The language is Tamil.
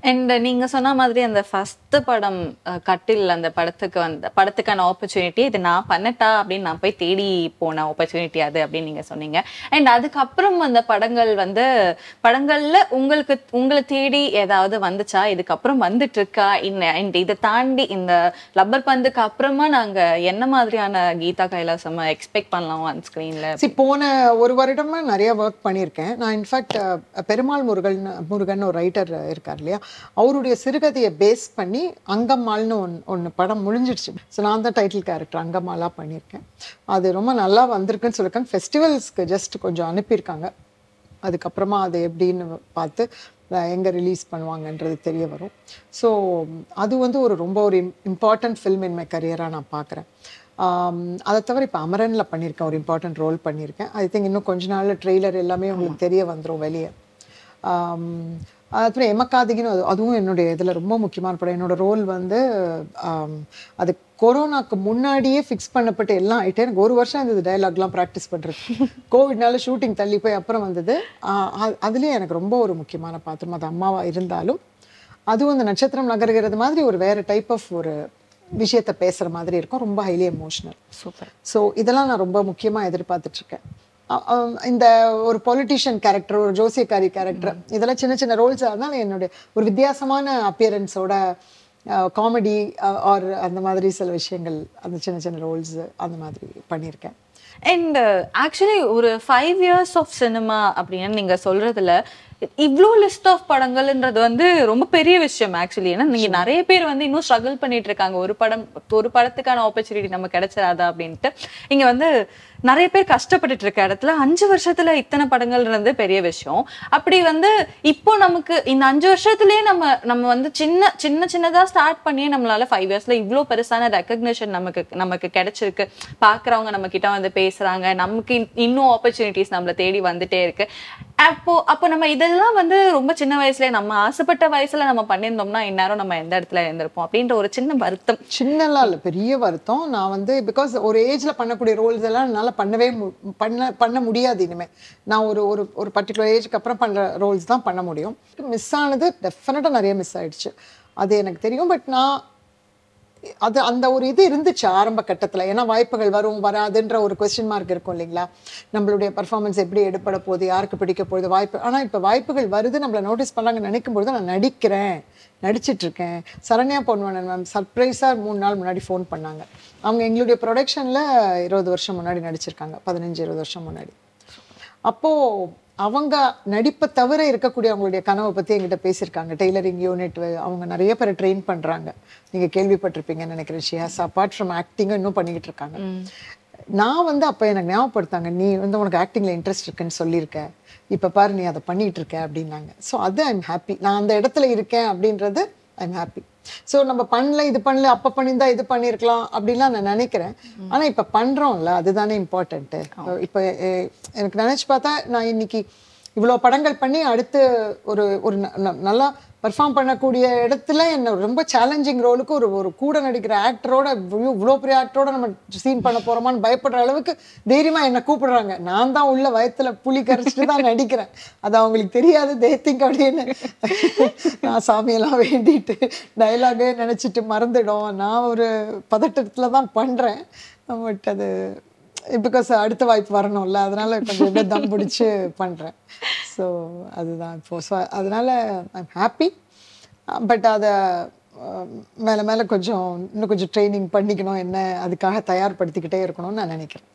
அண்ட் நீங்க சொன்ன மாதிரி அந்த ஃபர்ஸ்ட் படம் அஹ், கட்டில் அந்த படத்துக்கு வந்த படத்துக்கான ஆப்பர்ச்சுனிட்டி இது நான் பண்ணட்டா அப்படின்னு நான் போய் தேடி போன ஆப்பர்ச்சுனிட்டி அது அப்படின்னு நீங்க சொன்னீங்க அண்ட் அதுக்கப்புறம் அந்த படங்கள் வந்து படங்கள்ல உங்களுக்கு உங்களை தேடி ஏதாவது வந்துச்சா இதுக்கப்புறம் வந்துட்டு இருக்கா இந்த அண்ட் இதை தாண்டி இந்த லப்பர் பந்துக்கு அப்புறமா நாங்க என்ன மாதிரியான கீதா கைலாசம் எக்ஸ்பெக்ட் பண்ணலாம் ஆன் ஸ்கிரீன்ல சி போன ஒரு வருடமா நிறைய ஒர்க் பண்ணியிருக்கேன் நான் இன்ஃபேக்ட் பெருமாள் முருகன் முருகன் ஒரு ரைட்டர் இருக்கார் இல்லையா அவருடைய சிறுகதையை பேஸ் பண்ணி அங்கம்மாள்னு ஒன் ஒன்று படம் முடிஞ்சிடுச்சு ஸோ நான் தான் டைட்டில் கேரக்டர் அங்கம்மாளாக பண்ணியிருக்கேன் அது ரொம்ப நல்லா வந்திருக்குன்னு சொல்லியிருக்காங்க ஃபெஸ்டிவல்ஸ்க்கு ஜஸ்ட் கொஞ்சம் அனுப்பியிருக்காங்க அதுக்கப்புறமா அது எப்படின்னு பார்த்து எங்கே ரிலீஸ் பண்ணுவாங்கன்றது தெரிய வரும் ஸோ அது வந்து ஒரு ரொம்ப ஒரு இம்பார்ட்டன்ட் ஃபில்ம் இன் மை கரியராக நான் பார்க்குறேன் அதை தவிர இப்போ அமரனில் பண்ணியிருக்கேன் ஒரு இம்பார்ட்டன்ட் ரோல் பண்ணியிருக்கேன் ஐ திங்க் இன்னும் கொஞ்ச நாள்ல ட்ரெய்லர் எல்லாமே உங்களுக்கு தெரிய வந்துடும் வெளியே அதுக்கப்புறம் எமக்காதிகின்னு அது அதுவும் என்னுடைய இதில் ரொம்ப முக்கியமான படம் என்னோட ரோல் வந்து ஆம், அது கொரோனாக்கு முன்னாடியே ஃபிக்ஸ் பண்ணப்பட்டு எல்லாம் ஆயிட்டே எனக்கு ஒரு வருஷம் இருந்தது டயலாக்லாம் ப்ராக்டிஸ் பண்ணுறது கோவிட்னால ஷூட்டிங் தள்ளி போய் அப்புறம் வந்தது ஆஹ் அ- அதுலயே எனக்கு ரொம்ப ஒரு முக்கியமான பாத்திரம் அது அம்மாவா இருந்தாலும் அதுவும் அந்த நட்சத்திரம் நகர்கிறது மாதிரி ஒரு வேற டைப் ஆஃப் ஒரு விஷயத்தை பேசுற மாதிரி இருக்கும் ரொம்ப ஹைலி எமோஷனல் சூப்பர் ஸோ இதெல்லாம் நான் ரொம்ப முக்கியமாக எதிர்பார்த்துட்டு இருக்கேன் அ- அ- இந்த ஒரு பொலிட்டிஷியன் கேரக்டர் ஒரு ஜோசியக்காரி கேரக்டர் இதெல்லாம் சின்ன சின்ன ரோல்ஸ் அதனால என்னுடைய ஒரு வித்தியாசமான அப்பியரன்ஸோட காமெடி ஆர் அந்த மாதிரி சில விஷயங்கள் அந்த சின்ன சின்ன ரோல்ஸ் அந்த மாதிரி பண்ணியிருக்கேன் அண்ட் ஆக்சுவலி ஒரு ஃபைவ் இயர்ஸ் ஆஃப் சினிமா அப்படின்னு நீங்க சொல்றதுல இவ்ளோ லிஸ்ட் ஆஃப் படங்கள்ன்றது வந்து ரொம்ப பெரிய விஷயம் ஆக்சுவலி ஏன்னா நீங்க நிறைய பேர் வந்து இன்னும் ஸ்ட்ரகிள் பண்ணிட்டு இருக்காங்க ஒரு படம் ஒரு படத்துக்கான ஆப்பர்ச்சுனிட்டி நம்ம கிடைச்சிடாதா அப்படின்ட்டு இங்க வந்து நிறைய பேர் கஷ்டப்பட்டுட்டு இருக்க இடத்துல அஞ்சு வருஷத்துல இத்தனை படங்கள்ன்றது பெரிய விஷயம் அப்படி வந்து இப்போ நமக்கு இந்த அஞ்சு வருஷத்துலயே நம்ம நம்ம வந்து சின்ன சின்ன சின்னதா ஸ்டார்ட் பண்ணியே நம்மளால ஃபைவ் இயர்ஸ்ல இவ்ளோ பெருசான ரெக்கக்னிஷன் நமக்கு நமக்கு கிடைச்சிருக்கு பாக்குறவங்க நம்ம கிட்ட வந்து பேசுறாங்க நமக்கு இன்- இன்னும் ஆப்பர்ச்சுனிட்டிஸ் நம்மள தேடி வந்துட்டே இருக்கு அப்போ அப்போ நம்ம இதெல்லாம் வந்து ரொம்ப சின்ன வயசுல நம்ம ஆசைப்பட்ட வயசுல நம்ம பண்ணியிருந்தோம்னா இந்நேரம் நம்ம எந்த இடத்துல இருந்திருப்போம் அப்படின்ற ஒரு சின்ன வருத்தம் சின்னலாம் இல்லை பெரிய வருத்தம் நான் வந்து பிகாஸ் ஒரு ஏஜ்ல பண்ணக்கூடிய ரோல்ஸ் எல்லாம் என்னால் பண்ணவே மு- பண்ண பண்ண முடியாது இனிமே நான் ஒரு ஒரு ஒரு பர்டிகுலர் ஏஜ்க்கு அப்புறம் பண்ணுற ரோல்ஸ் தான் பண்ண முடியும் மிஸ் ஆனது டெஃபினட்டாக நிறைய மிஸ் ஆயிடுச்சு அது எனக்கு தெரியும் பட் நான் அது அந்த ஒரு இது இருந்துச்சு ஆரம்ப கட்டத்துல ஏன்னா வாய்ப்புகள் வரும் வராதுன்ற ஒரு கொஸ்டின் மார்க் இருக்கும் இல்லைங்களா நம்மளுடைய பர்ஃபார்மன்ஸ் எப்படி எடுப்பட போகுது யாருக்கு பிடிக்க போகுது வாய்ப்பு ஆனா இப்ப வாய்ப்புகள் வருது நம்மளை நோட்டீஸ் பண்ணாங்க நினைக்கும் பொழுது நான் நடிக்கிறேன் நடிச்சிட்டு இருக்கேன் சரண்யா பொன்வனன் மேம் சர்ப்ரைஸாக மூணு நாள் முன்னாடி ஃபோன் பண்ணாங்க அவங்க எங்களுடைய ப்ரொடக்ஷன்ல இருபது வருஷம் முன்னாடி நடிச்சிருக்காங்க பதினஞ்சு இருபது வருஷம் முன்னாடி அப்போ அவங்க நடிப்பை தவிர இருக்கக்கூடிய அவங்களுடைய கனவை பத்தி என்கிட்ட பேசியிருக்காங்க டெய்லரிங் யூனிட் அவங்க நிறைய பேரை ட்ரெயின் பண்றாங்க நீங்க கேள்விப்பட்டிருப்பீங்கன்னு நினைக்கிறேன் ஷியாஸ் அப்பார்ட் ஃப்ரம் ஆக்டிங்கும் இன்னும் பண்ணிக்கிட்டு இருக்காங்க நான் வந்து அப்போ எனக்கு ஞாபகப்படுத்தாங்க நீ வந்து உனக்கு ஆக்டிங்ல இன்ட்ரெஸ்ட் இருக்குன்னு சொல்லியிருக்க இப்ப பாரு நீ அதை பண்ணிட்டு இருக்க அப்படின்னாங்க ஸோ அது ஐம் ஹாப்பி நான் அந்த இடத்துல இருக்கேன் அப்படின்றது ஐம் ஹாப்பி ஸோ நம்ம பண்ணல இது பண்ணல அப்போ பண்ணியிருந்தா இது பண்ணியிருக்கலாம் அப்படின்லாம் நான் நினைக்கிறேன் ஆனா இப்ப பண்றோம்ல அதுதானே இம்பார்ட்டன்ட்டு இப்போ எ- எனக்கு நினைச்சு பார்த்தா நான் இன்னைக்கு இவ்வளோ படங்கள் பண்ணி அடுத்து ஒரு ஒரு ந- ந- நல்லா பெர்ஃபார்ம் பண்ணக்கூடிய இடத்துல என்ன ரொம்ப சேலஞ்சிங் ரோலுக்கு ஒரு ஒரு கூட நடிக்கிற ஆக்டரோட இவ்வளோ பெரிய ஆக்டரோட நம்ம சீன் பண்ண போறோமான்னு பயப்படுற அளவுக்கு தைரியமா என்னை கூப்பிடுறாங்க நான் தான் உள்ள வயத்துல புளி கரைச்சிட்டு தான் நடிக்கிறேன் அது அவங்களுக்கு தெரியாது தேத்திங்க அப்படின்னு நான் சாமியெல்லாம் வேண்டிட்டு டைலாகே நினைச்சிட்டு மறந்துடும் நான் ஒரு பதட்டத்துல தான் பண்றேன் பட் அது பிகாஸ் அடுத்த வாய்ப்பு வரணும்ல அதனால கொஞ்சம் எப்படியோ தம் பிடிச்சி பண்றேன் ஸோ அதுதான் இப்போ ஸோ அதனால ஐம் ஹாப்பி பட் அதை மேலே மேலே கொஞ்சம் இன்னும் கொஞ்சம் ட்ரைனிங் பண்ணிக்கணும் என்ன அதுக்காக தயார்படுத்திக்கிட்டே இருக்கணும்னு நான் நினைக்கிறேன்